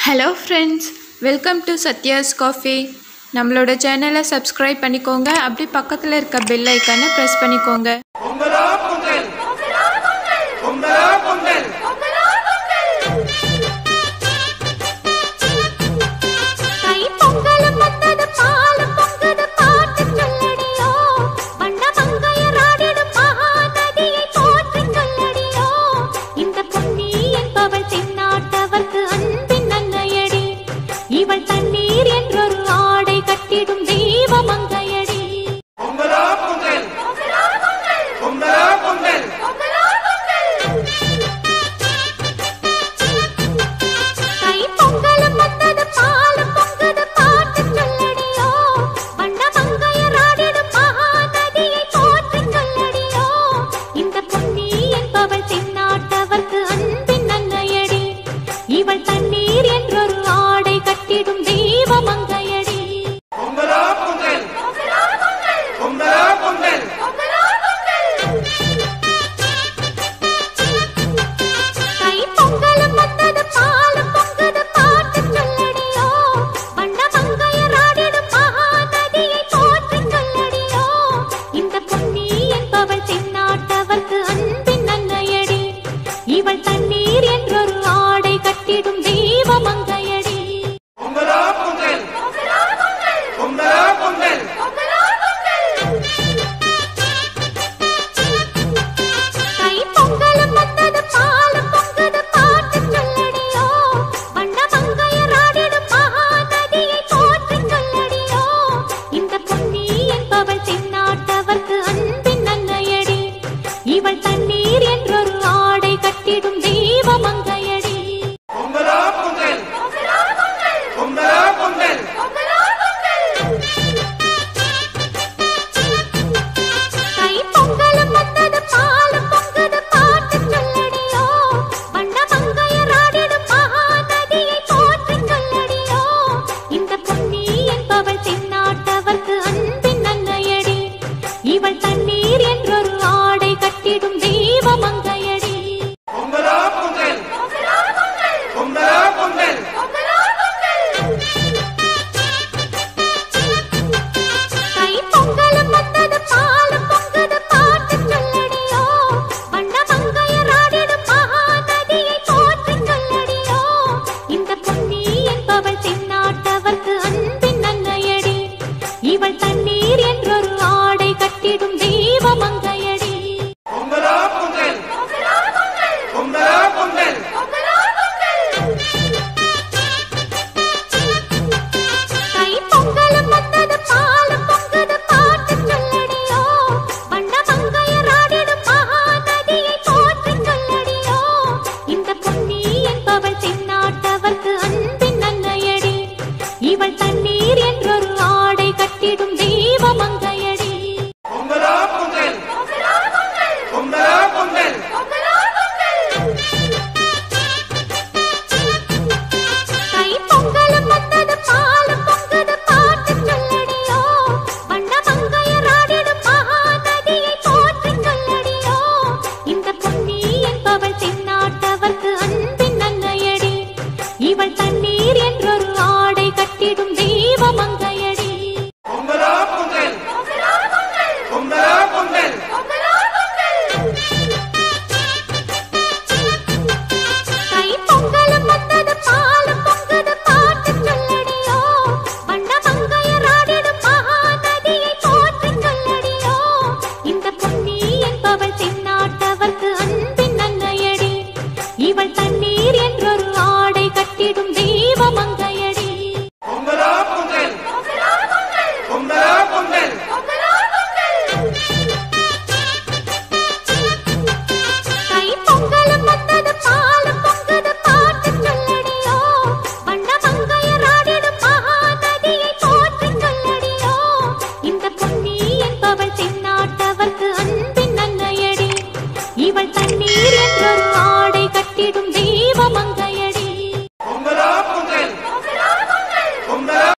hello friends welcome to Sathya's coffee நம்மளோட சேனலை subscribe பண்ணிக்கோங்க அப்படி பக்கத்தில் இருக்க பெல் ஐக்கானை ப்ரெஸ் பண்ணிக்கோங்க கை பொங்கலும் வந்தது பாலும் பொங்குது பாட்டு சொல்லடியோ வண்ண மங்கையராடிடும் மகாநதியை போற்றி சொல்லடியோ இந்த பொன்னி என்பவள் தென்னாட்டவர்க்கு அன்பின் நன்னையடி இவள் தண்ணீர் என்றொரு ஆடை கட்டிடும் தெய்வ மங்கையடி கை பொங்கலும் வந்தது பாலும் பொங்குது பாட்டு சொல்லடியோ வண்ண மங்கையராடிடும் மகாநதியை போற்றி சொல்லடியோ இந்த பொன்னி என்பவள் தென்னாட்டவர்க்கு அன்பின் நன்னையடி இவள் தண்ணீர் என்றொரு ஆடை கட்டிடும் தெய்வ மங்கையடி கை பொங்கலும் வந்தது பாலும் பொங்குது பாட்டு சொல்லடியோ வண்ண மங்கையராடிடும் மகாநதியை போற்றி சொல்லடியோ இந்த பொன்னி என்பவள் தென்னாட்டவர்க்கு அன்பின் நன்னையடி இவள் தண்ணீர் என்றொரு ஆடை கட்டிடும் தெய்வ மங்கையடி கை பொங்கலும் வந்தது பாலும் பொங்குது பாட்டு சொல்லடியோ வண்ண மங்கையராடிடும் மகாநதியை போற்றி சொல்லடியோ இந்த பொன்னி என்பவள் தென்னாட்டவர்க்கு அன்பின் நன்னையடி இவள் தண்ணீர் என்றொரு ஆடை கட்டிடும் தெய்வ மங்கையடி கை பொங்கலும் வந்தது பாலும் பொங்குது பாட்டு சொல்லடியோ வண்ண மங்கையராடிடும் மகாநதியை போற்றி சொல்லடியோ இந்த பொன்னி என்பவள் தென்னாட்டவர்க்கு அன்பின் நன்னையடி இவள் தண்ணீர் என்றொரு ஆடை கட்டிடும் தெய்வ மங்கையடி கை பொங்கலும் வந்தது பாலும் பொங்குது பாட்டு சொல்லடியோ வண்ண மங்கையராடிடும் மகாநதியை போற்றி சொல்லடியோ இந்த பொன்னி என்பவள் தென்னாட்டவர்க்கு அன்பின் நன்னையடி இவள் தண்ணீர் என்றொரு ஆடை கட்டிடும் தெய்வ மங்கையடி கை பொங்கலும் வந்தது பாலும் பொங்குது பாட்டு சொல்லடியோ வண்ண மங்கையராடிடும் மகாநதியை போற்றி சொல்லடியோ இந்த பொன்னி என்பவள் தென்னாட்டவர்க்கு அன்பின் நன்னையடி இவள் தண்ணீர் என்றொரு ஆடை கட்டிடும் தெய்வ மங்கையடி கை பொங்கலும் வந்தது பாலும் பொங்குது பாட்டு சொல்லடியோ வண்ண மங்கையராடிடும் மகாநதியை போற்றி சொல்லடியோ இந்த பொன்னி என்பவள் தென்னாட்டவர்க்கு அன்பின் நன்னையடி இவள் தண்ணீர் என்றொரு ஆடை கட்டிடும் தெய்வ மங்கையடி பொங்கலா பொங்கல் பொங்கலா பொங்கல் கை பொங்கலும் வந்தது பாலும் பொங்குது பாட்டு சொல்லடியோ வண்ண மங்கையராடிடும் மகாநதியை போற்றி சொல்லடியோ இந்த பொன்னி என்பவள் தென்னாட்டவர்க்கு அன்பின் நன்னையடி இவள் தண்ணீர் என்றொரு ஆடை கட்டிடும் தெய்வ மங்கையடி பொங்கலா பொங்கல் பொங்கலா பொங்கல் கை பொங்கலும் வந்தது பாலும் பொங்குது பாட்டு சொல்லடியோ வண்ண மங்கையராடிடும் மகாநதியை போற்றி சொல்லடியோ இந்த பொன்னி என்பவள் தென்னாட்டவர்க்கு அன்பின் நன்னையடி இவள் தண்ணீர் என்ற